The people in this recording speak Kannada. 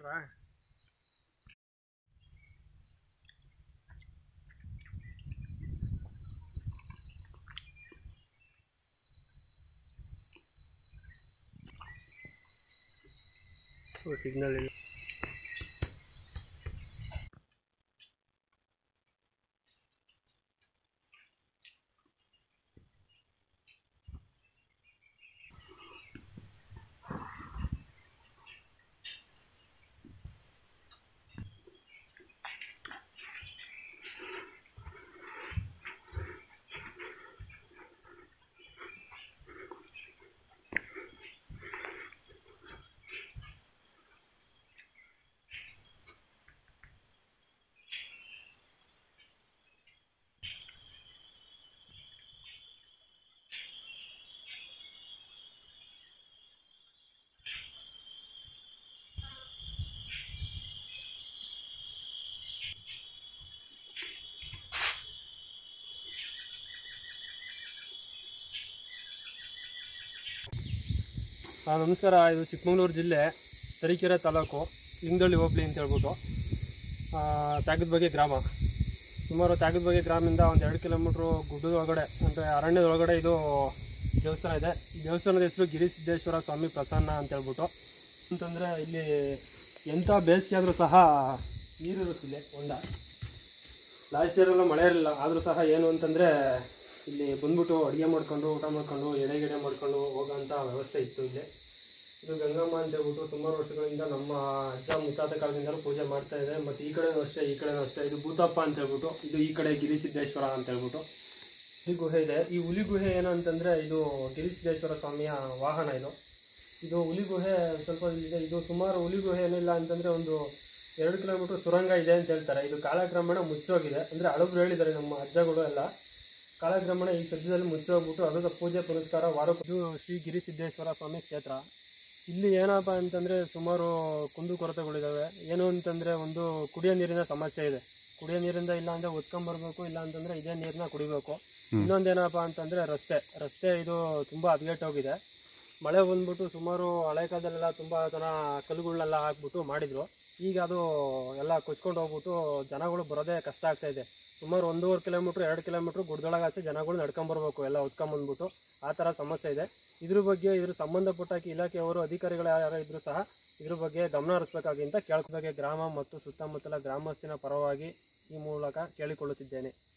ಮಾಡ್ತಾರಾ ಸಿಗ್ನಲ್ ಇಲ್ಲ ಹಾಂ ನಮಸ್ಕಾರ ಇದು ಚಿಕ್ಕಮಗಳೂರು ಜಿಲ್ಲೆ ತರೀಕೆರೆ ತಾಲೂಕು ಲಿಂಗದಳ್ಳಿ ಹೋಬಳಿ ಅಂತ ಹೇಳ್ಬಿಟ್ಟು ಆ, ತ್ಯಾಗದ ಬಗ್ಗೆ ಗ್ರಾಮ ಸುಮಾರು ತ್ಯಾಗದ ಬಗ್ಗೆ ಗ್ರಾಮದಿಂದ ಒಂದು ಎರಡು ಕಿಲೋಮೀಟ್ರು ಗುಡ್ಡದ ಒಳಗಡೆ ಅಂದರೆ ಅರಣ್ಯದ ಒಳಗಡೆ ಇದು ದೇವಸ್ಥಾನ ಇದೆ ಈ ದೇವಸ್ಥಾನದ ಹೆಸರು ಗಿರಿಸಿದ್ದೇಶ್ವರ ಸ್ವಾಮಿ ಪ್ರಸನ್ನ ಅಂತ ಹೇಳ್ಬಿಟ್ಟು ಅಂತಂದರೆ ಇಲ್ಲಿ ಎಂಥ ಬೇಸಿಗೆ ಆದರೂ ಸಹ ನೀರಿರುತ್ತಿಲ್ಲ ಹೊಂಡ ಲಾಸ್ಟ್ ಇಯರೆಲ್ಲ ಮಳೆ ಇರಲಿಲ್ಲ ಆದರೂ ಸಹ ಏನು ಅಂತಂದರೆ ಇಲ್ಲಿ ಬಂದ್ಬಿಟ್ಟು ಅಡುಗೆ ಮಾಡ್ಕೊಂಡು ಊಟ ಮಾಡ್ಕೊಂಡು ಎಡೆ ಗಿಡೆ ಮಾಡ್ಕೊಂಡು ಹೋಗೋಂಥ ವ್ಯವಸ್ಥೆ ಇತ್ತು ಇಲ್ಲಿ ಇದು ಗಂಗಮ್ಮ ಅಂತ ಹೇಳ್ಬಿಟ್ಟು ಸುಮಾರು ವರ್ಷಗಳಿಂದ ನಮ್ಮ ಅಜ್ಜ ಮುತ್ತಾತ ಕಾಲದಿಂದಲೂ ಪೂಜೆ ಮಾಡ್ತಾ ಇದೆ ಮತ್ತು ಈ ಕಡೆನೂ ಅಷ್ಟೇ ಈ ಕಡೆನೂ ಅಷ್ಟೇ ಇದು ಭೂತಪ್ಪ ಅಂತ ಹೇಳ್ಬಿಟ್ಟು ಇದು ಈ ಕಡೆ ಗಿರಿಸಿದ್ದೇಶ್ವರ ಅಂತ ಹೇಳ್ಬಿಟ್ಟು ಹುಲಿ ಗುಹೆ ಇದೆ ಈ ಹುಲಿ ಗುಹೆ ಏನು ಅಂತಂದರೆ ಇದು ಗಿರಿಸಿದ್ದೇಶ್ವರ ಸ್ವಾಮಿಯ ವಾಹನ ಇದು ಇದು ಹುಲಿ ಗುಹೆ ಸ್ವಲ್ಪ ಇದೆ ಇದು ಸುಮಾರು ಹುಲಿ ಗುಹೆ ಏನಿಲ್ಲ ಅಂತಂದರೆ ಒಂದು ಎರಡು ಕಿಲೋಮೀಟ್ರ್ ಸುರಂಗ ಇದೆ ಅಂತ ಹೇಳ್ತಾರೆ ಇದು ಕಾಲಕ್ರಮೇಣ ಮುಚ್ಚೋಗಿದೆ ಅಂದರೆ ಹಳಬ್ರು ಹೇಳಿದ್ದಾರೆ ನಮ್ಮ ಅಜ್ಜಗಳು ಎಲ್ಲ ಕಾಲಕ್ರಮೇಣ ಈ ಸದ್ಯದಲ್ಲಿ ಮುಚ್ಚೋಗ್ಬಿಟ್ಟು ಅದರ ಪೂಜೆ ಪುನಸ್ಕಾರ ವಾರ ಇದು ಶ್ರೀ ಗಿರಿಸಿದ್ದೇಶ್ವರ ಸ್ವಾಮಿ ಕ್ಷೇತ್ರ ಇಲ್ಲಿ ಏನಪ್ಪ ಅಂತಂದರೆ ಸುಮಾರು ಕುಂದು ಕೊರತೆಗಳಿದ್ದಾವೆ ಏನು ಅಂತಂದರೆ ಒಂದು ಕುಡಿಯೋ ನೀರಿನ ಸಮಸ್ಯೆ ಇದೆ ಕುಡಿಯೋ ನೀರಿಂದ ಇಲ್ಲ ಅಂದರೆ ಒತ್ಕೊಂಬರ್ಬೇಕು ಇಲ್ಲ ಅಂತಂದರೆ ಇದೇ ನೀರನ್ನ ಕುಡಿಬೇಕು ಇನ್ನೊಂದೇನಪ್ಪ ಅಂತಂದರೆ ರಸ್ತೆ ರಸ್ತೆ ಇದು ತುಂಬ ಹದಗೆಟ್ಟೋಗಿದೆ ಮಳೆ ಬಂದ್ಬಿಟ್ಟು ಸುಮಾರು ಹಳೆ ಕಾಲದಲ್ಲೆಲ್ಲ ತುಂಬ ಜನ ಕಲ್ಲುಗಳನ್ನೆಲ್ಲ ಹಾಕ್ಬಿಟ್ಟು ಮಾಡಿದರು ಈಗ ಅದು ಎಲ್ಲ ಕೊಚ್ಕೊಂಡು ಹೋಗ್ಬಿಟ್ಟು ಜನಗಳು ಬರೋದೇ ಕಷ್ಟ ಆಗ್ತಾ ಇದೆ ಸುಮಾರು ಒಂದೂವರೆ ಕಿಲೋಮೀಟ್ರ್ ಎರಡು ಕಿಲೋಮೀಟ್ರ್ ಗುಡ್ದೊಳಗಾಚೆ ಜನಗಳು ನಡ್ಕೊಂಬರ್ಬೇಕು ಎಲ್ಲ ಹೊತ್ಕೊಂಬಂದ್ಬಿಟ್ಟು ಆ ಥರ ಸಮಸ್ಯೆ ಇದೆ ಇದ್ರ ಬಗ್ಗೆ ಇದ್ರ ಸಂಬಂಧಪಟ್ಟ ಇಲಾಖೆಯವರು ಅಧಿಕಾರಿಗಳು ಯಾರು ಇದ್ರೂ ಸಹ ಇದ್ರ ಬಗ್ಗೆ ಗಮನ ಹರಿಸ್ಬೇಕಾಗಿ ಅಂತ ಕೇಳ್ಕೊಬೇಕು ಗ್ರಾಮ ಮತ್ತು ಸುತ್ತಮುತ್ತಲ ಗ್ರಾಮಸ್ಥಿನ ಪರವಾಗಿ ಈ ಮೂಲಕ ಕೇಳಿಕೊಳ್ಳುತ್ತಿದ್ದೇನೆ